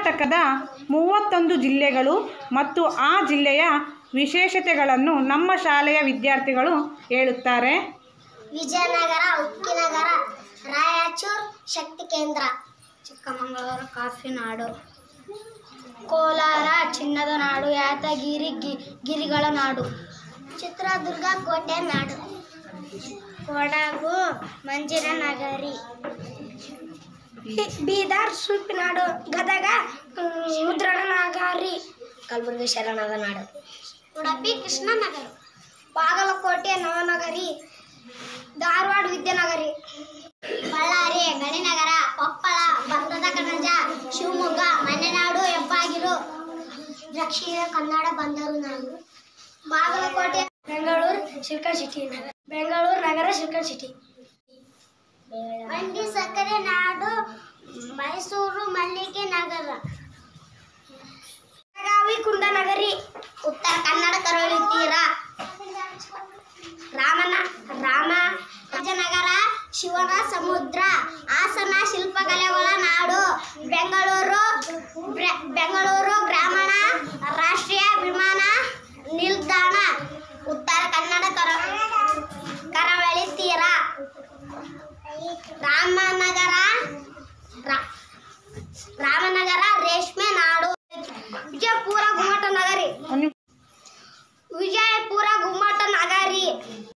ಕರ್ನಾಟಕದ ಮೂವತ್ತೊಂದು ಜಿಲ್ಲೆಗಳು ಮತ್ತು ಆ ಜಿಲ್ಲೆಯ ವಿಶೇಷತೆಗಳನ್ನು ನಮ್ಮ ಶಾಲೆಯ ವಿದ್ಯಾರ್ಥಿಗಳು ಹೇಳುತ್ತಾರೆ ವಿಜಯನಗರ ಉಕ್ಕಿನಗರ ರಾಯಚೂರು ಶಕ್ತಿ ಕೇಂದ್ರ ಚಿಕ್ಕಮಗಳೂರು ಕಾಫಿ ನಾಡು ಕೋಲಾರ ಚಿನ್ನದ ನಾಡು ಯಾದಗಿರಿ ಗಿ ಗಿರಿಗಳ ನಾಡು ಚಿತ್ರದುರ್ಗ ಕೋಟೆ ನಾಡು ಕೊಡಗು ಮಂಜಿರ ನಗರಿ ಬೀದರ್ ನಾಡು ಗದಗ ಮುದ್ರಣ ನಗರಿ ಕಲಬುರಗಿ ಶರಣದ ನಾಡು ಉಡುಪಿ ಕೃಷ್ಣನಗರ ಬಾಗಲಕೋಟೆ ನವನಗರಿ ಧಾರವಾಡ ವಿದ್ಯಾನಗರಿ ಬಳ್ಳಾರಿ ಗಣಿನಗರ ಕೊಪ್ಪಳ ಭತ್ತದ ಕಣಜ ಶಿವಮೊಗ್ಗ ಮಲೆನಾಡು ಹೆಬ್ಬಾಗಿಲು ದಕ್ಷಿಣ ಕನ್ನಡ ಬಂದರು ನಾಡು ಬಾಗಲಕೋಟೆ ಬೆಂಗಳೂರು ಶಿಲ್ಕರ್ ಸಿಟಿ ನಗರ ಬೆಂಗಳೂರು ನಗರ ಶಿಲ್ಕರ್ ಸಿಟಿ ಮಂಡಿ ಸಕ್ಕರೆ ನಾಡು ಮೈಸೂರು ಮಲ್ಲಿಗೆ ನಗರ ಬೆಳಗಾವಿ ಕುಂದನಗರಿ ಉತ್ತರ ಕನ್ನಡ ಕರಾವಳಿ ತೀರ ರಾಮನ ರಾಮ ರಾಜನಗರ ಶಿವನ ಸಮುದ್ರ ಹಾಸನ ಶಿಲ್ಪಕಲೆಗಳ ನಾಡು ಬೆಂಗಳೂರು ಬ್ರ- ಬೆಂಗಳೂರು ಗ್ರಾಮೀಣ ರಾಷ್ಟ್ರೀಯ ವಿಮಾನ ನಿಲ್ದಾಣ ಉತ್ತರ ಕನ್ನಡ ಕರ ಕರಾವಳಿ ತೀರ ರಾಮನಗರ ರಾ- ರಾಮನಗರ ರೇಷ್ಮೆ ನಾಡು ವಿಜಯಪುರ ಗುಮ್ಮಟ ನಗರಿ ಒಂದು ವಿಜಯಪುರ ಗುಮ್ಮಟ ನಗರಿ